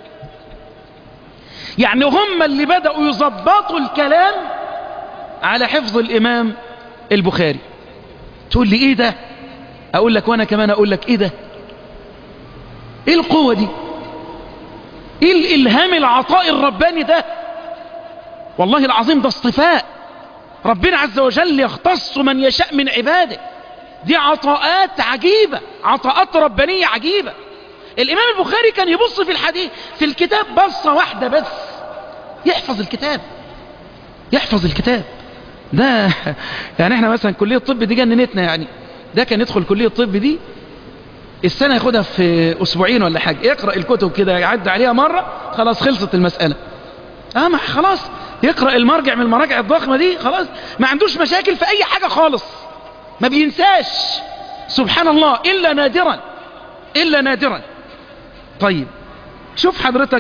يعني هم اللي بدأوا يظبطوا الكلام على حفظ الإمام البخاري تقول لي ايه ده اقول لك وانا كمان اقول لك ايه ده ايه القوة دي ايه الالهام العطاء الرباني ده والله العظيم ده اصطفاء ربنا عز وجل يختص من يشاء من عباده دي عطاءات عجيبة عطاءات ربانية عجيبة الامام البخاري كان يبص في الحديث في الكتاب بصة واحدة بس يحفظ الكتاب يحفظ الكتاب ده يعني احنا مثلا كلية الطب دي جننتنا يعني ده كان يدخل كلية الطب دي السنة ياخدها في اسبوعين ولا حاجة يقرأ الكتب كده يعد عليها مرة خلاص خلصت المسألة اه ما خلاص يقرأ المرجع من المراجع الضخمة دي خلاص ما عندوش مشاكل في اي حاجة خالص ما بينساش سبحان الله الا نادرا الا نادرا طيب شوف حضرتك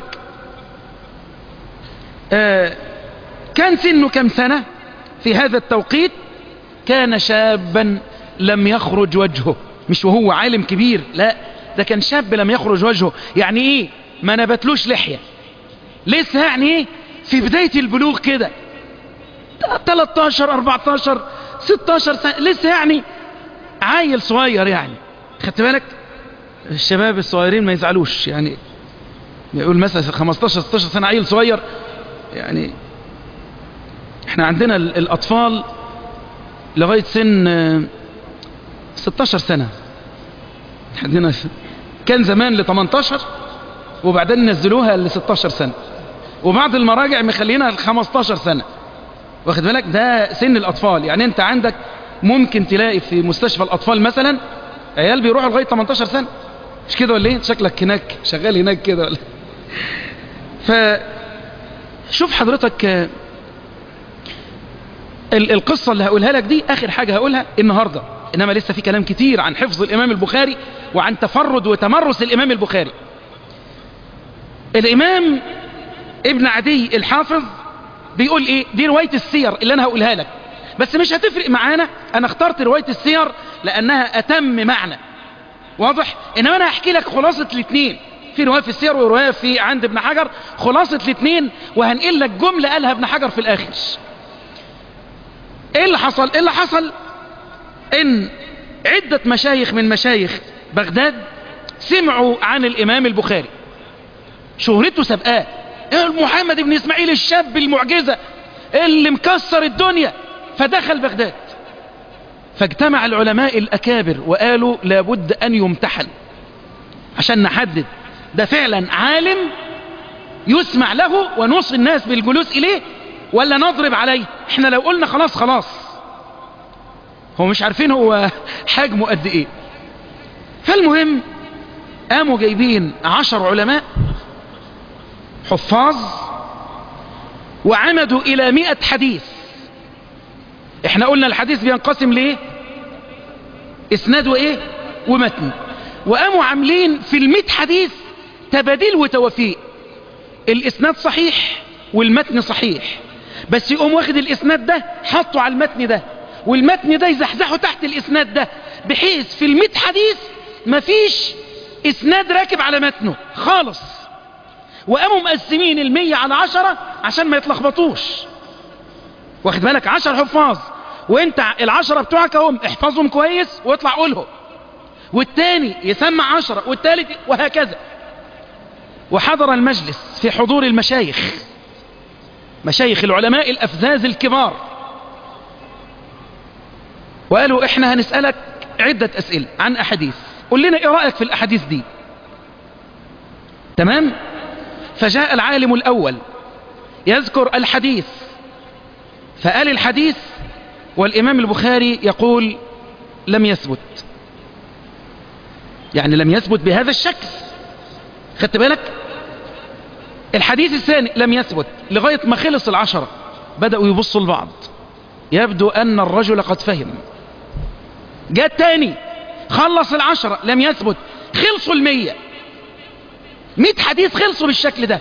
آه كان سنه كم سنة في هذا التوقيت كان شابا لم يخرج وجهه مش وهو عالم كبير لا ده كان شاب لم يخرج وجهه يعني ايه ما نبتلوش لحية لسه يعني ايه في بداية البلوغ كده 13 14 16 سنة لسه يعني عيل صغير يعني خدت بالك الشباب الصغيرين ما يزعلوش يعني يقول مثلا 15 16 سنة عيل صغير يعني احنا عندنا الاطفال لغاية سن 16 سنة عندنا كان زمان ل 18 وبعدين نزلوها ل 16 سنة وبعض المراجع مخلينها ل 15 سنة واخد بالك ده سن الأطفال يعني أنت عندك ممكن تلاقي في مستشفى الأطفال مثلا عيال بيروحوا لغاية 18 سنة مش كده ولا ايه شكلك هناك شغال هناك كده ولا فشوف حضرتك القصة اللي هقولها لك دي آخر حاجة هقولها النهاردة إنما لسه في كلام كتير عن حفظ الإمام البخاري وعن تفرد وتمرس الإمام البخاري الإمام ابن عدي الحافظ بيقول إيه دي رواية السير اللي أنا هقولها لك بس مش هتفرق معانا أنا اخترت رواية السير لأنها أتم معنى واضح إنما أنا هحكي لك خلاصة الاثنين في رواية في السير ورواية في عند ابن حجر خلاصة الاثنين وهنقل لك جملة قالها ابن حجر في الآخر ايه اللي حصل ايه اللي حصل ان عدة مشايخ من مشايخ بغداد سمعوا عن الامام البخاري شهرته سبقاه محمد بن اسماعيل الشاب المعجزة اللي مكسر الدنيا فدخل بغداد فاجتمع العلماء الاكابر وقالوا لابد ان يمتحن عشان نحدد ده فعلا عالم يسمع له ونوصي الناس بالجلوس اليه ولا نضرب عليه احنا لو قلنا خلاص خلاص هو مش عارفين هو حجمه قد ايه فالمهم قاموا جايبين عشر علماء حفاظ وعمدوا الى مئة حديث احنا قلنا الحديث بينقسم ليه اسناد وايه ومتن وقاموا عاملين في المئة حديث تباديل وتوفيق الاسناد صحيح والمتن صحيح بس يقوم واخد الاسناد ده حطه على المتن ده والمتن ده يزحزحه تحت الاسناد ده بحيث في المئة حديث مفيش اسناد راكب على متنه خالص وقاموا مقسمين المية على عشرة عشان ما يتلخبطوش واخد بالك عشر حفاظ وانت العشرة بتوعك اهم احفظهم كويس واطلع قولهم والتاني يسمع عشرة والتالت وهكذا وحضر المجلس في حضور المشايخ مشايخ العلماء الأفذاذ الكبار وقالوا احنا هنسألك عدة أسئلة عن أحاديث قل لنا ايه رأيك في الأحاديث دي تمام فجاء العالم الأول يذكر الحديث فقال الحديث والإمام البخاري يقول لم يثبت يعني لم يثبت بهذا الشكل خدت بالك الحديث الثاني لم يثبت لغاية ما خلص العشرة بدأوا يبصوا لبعض يبدو أن الرجل قد فهم جاء الثاني خلص العشرة لم يثبت خلصوا المية مئة حديث خلصوا بالشكل ده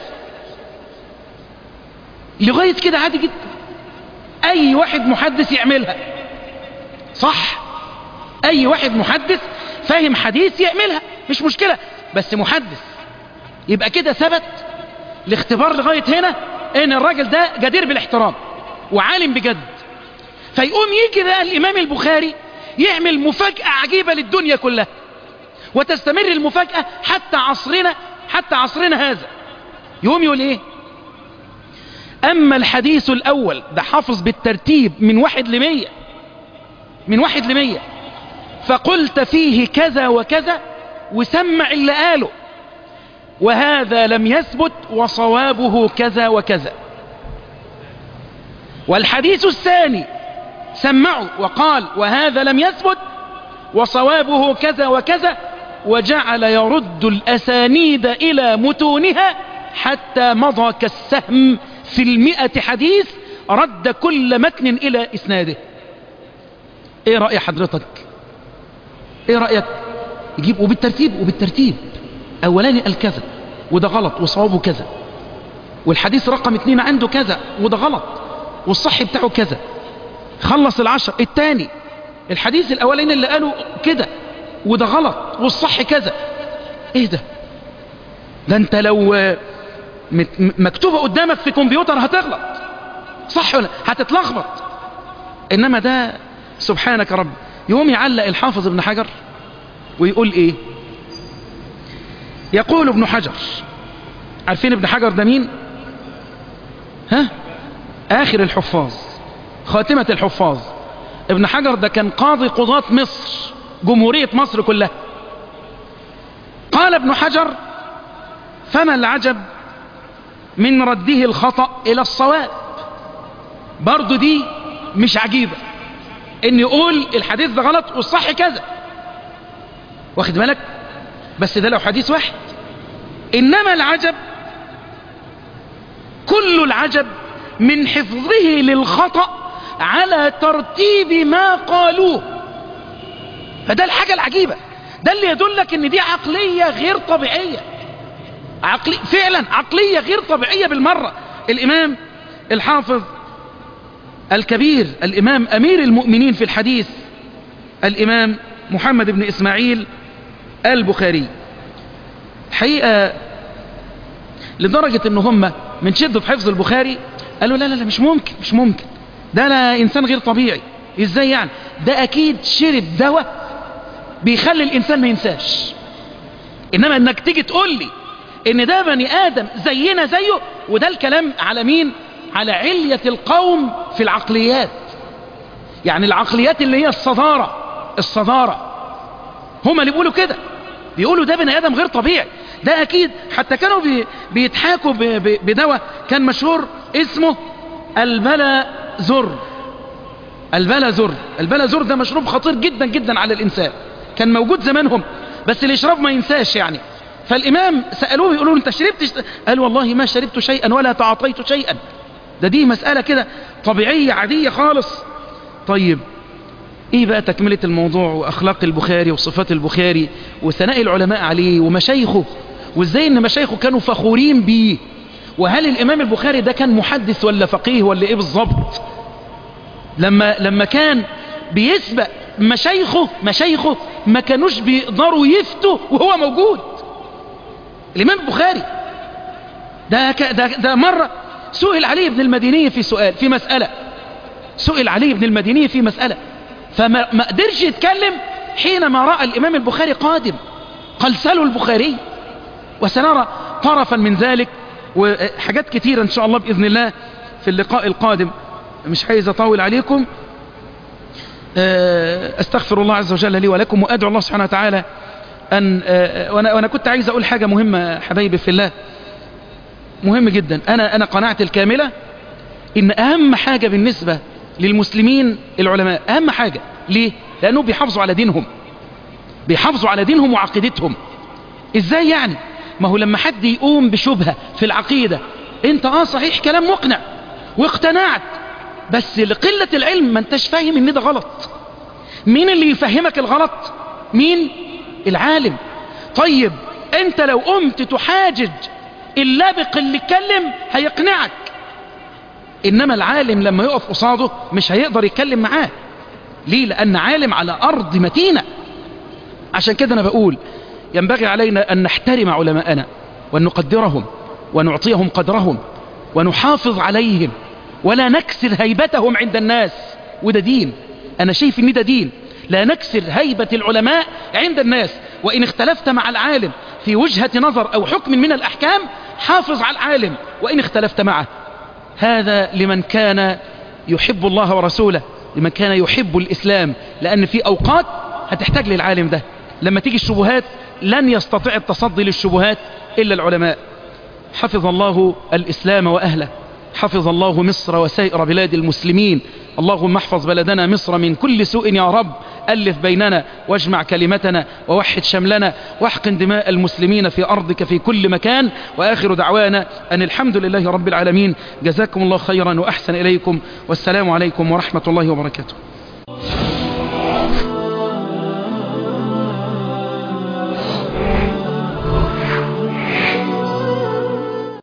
لغاية كده عادي جدا أي واحد محدث يعملها صح أي واحد محدث فاهم حديث يعملها مش مشكلة بس محدث يبقى كده ثبت الاختبار لغاية هنا ان الراجل ده جدير بالاحترام وعالم بجد فيقوم يجي بقى الامام البخاري يعمل مفاجأة عجيبة للدنيا كلها وتستمر المفاجأة حتى عصرنا حتى عصرنا هذا يقوم يقول ايه اما الحديث الاول ده حافظ بالترتيب من واحد لمية من واحد لمية فقلت فيه كذا وكذا وسمع اللي قاله وهذا لم يثبت وصوابه كذا وكذا والحديث الثاني سمعوا وقال وهذا لم يثبت وصوابه كذا وكذا وجعل يرد الأسانيد إلى متونها حتى مضى كالسهم في المئة حديث رد كل متن إلى إسناده ايه رأي حضرتك ايه رأيك يجيب وبالترتيب وبالترتيب اولاني قال كذا وده غلط وصوابه كذا والحديث رقم اتنين عنده كذا وده غلط والصح بتاعه كذا خلص العشر التاني الحديث الاولاني اللي قاله كده وده غلط والصح كذا ايه ده ده انت لو مكتوبة قدامك في كمبيوتر هتغلط صح ولا هتتلخبط انما ده سبحانك رب يقوم يعلق الحافظ ابن حجر ويقول ايه يقول ابن حجر عارفين ابن حجر ده مين ها اخر الحفاظ خاتمة الحفاظ ابن حجر ده كان قاضي قضاة مصر جمهورية مصر كلها قال ابن حجر فما العجب من رده الخطأ إلى الصواب برضو دي مش عجيبة ان يقول الحديث ده غلط والصح كذا واخد بالك بس ده لو حديث واحد انما العجب كل العجب من حفظه للخطأ على ترتيب ما قالوه فده الحاجة العجيبة ده اللي يدلك ان دي عقلية غير طبيعية عقلي فعلا عقلية غير طبيعية بالمرة الامام الحافظ الكبير الامام امير المؤمنين في الحديث الامام محمد بن اسماعيل البخاري حقيقة لدرجة ان هم من شدة حفظ البخاري قالوا لا لا لا مش ممكن مش ممكن ده لا انسان غير طبيعي ازاي يعني ده اكيد شرب دواء بيخلي الانسان ما ينساش انما انك تيجي تقول لي ان ده بني ادم زينا زيه وده الكلام على مين على علية القوم في العقليات يعني العقليات اللي هي الصدارة الصدارة هما اللي بيقولوا كده بيقولوا ده بني ادم غير طبيعي ده اكيد حتى كانوا بي بيتحاكوا بدواء كان مشهور اسمه البلا زر البلا زر البلا زر ده مشروب خطير جدا جدا على الانسان كان موجود زمانهم بس اللي يشرب ما ينساش يعني فالامام سألوه يقولوا له انت شربت قال والله ما شربت شيئا ولا تعاطيت شيئا ده دي مسألة كده طبيعية عادية خالص طيب ايه بقى تكملة الموضوع واخلاق البخاري وصفات البخاري وثناء العلماء عليه ومشايخه وازاي ان مشايخه كانوا فخورين بيه وهل الامام البخاري ده كان محدث ولا فقيه ولا ايه بالظبط لما لما كان بيسبق مشايخه مشايخه ما كانوش بيقدروا يفتوا وهو موجود الامام البخاري ده ده ده مره سئل علي بن المديني في سؤال في مسألة سئل علي بن المديني في مسألة فما ما قدرش يتكلم حينما رأى الإمام البخاري قادم قال سلوا البخاري وسنرى طرفا من ذلك وحاجات كتيرة إن شاء الله بإذن الله في اللقاء القادم مش عايز أطول عليكم أستغفر الله عز وجل لي ولكم وأدعو الله سبحانه وتعالى أن وأنا, وأنا كنت عايز أقول حاجة مهمة حبايبي في الله مهم جدا أنا, أنا قناعتي الكاملة إن أهم حاجة بالنسبة للمسلمين العلماء أهم حاجة ليه؟ لأنه بيحافظوا على دينهم بيحافظوا على دينهم وعقيدتهم إزاي يعني؟ ما هو لما حد يقوم بشبهة في العقيدة انت اه صحيح كلام مقنع واقتنعت بس لقلة العلم ما انتش فاهم ان ده غلط مين اللي يفهمك الغلط مين العالم طيب انت لو قمت تحاجج اللابق اللي اتكلم هيقنعك انما العالم لما يقف قصاده مش هيقدر يتكلم معاه ليه لان عالم على ارض متينة عشان كده انا بقول ينبغي علينا ان نحترم علماءنا وان نقدرهم ونعطيهم قدرهم ونحافظ عليهم ولا نكسر هيبتهم عند الناس وده دين انا شايف ان ده دين لا نكسر هيبة العلماء عند الناس وان اختلفت مع العالم في وجهة نظر او حكم من الاحكام حافظ على العالم وان اختلفت معه هذا لمن كان يحب الله ورسوله لمن كان يحب الاسلام لان في اوقات هتحتاج للعالم ده لما تيجي الشبهات لن يستطيع التصدي للشبهات الا العلماء حفظ الله الاسلام واهله حفظ الله مصر وسائر بلاد المسلمين اللهم احفظ بلدنا مصر من كل سوء يا رب ألف بيننا واجمع كلمتنا ووحد شملنا واحقن دماء المسلمين في أرضك في كل مكان وآخر دعوانا أن الحمد لله رب العالمين جزاكم الله خيرا وأحسن إليكم والسلام عليكم ورحمة الله وبركاته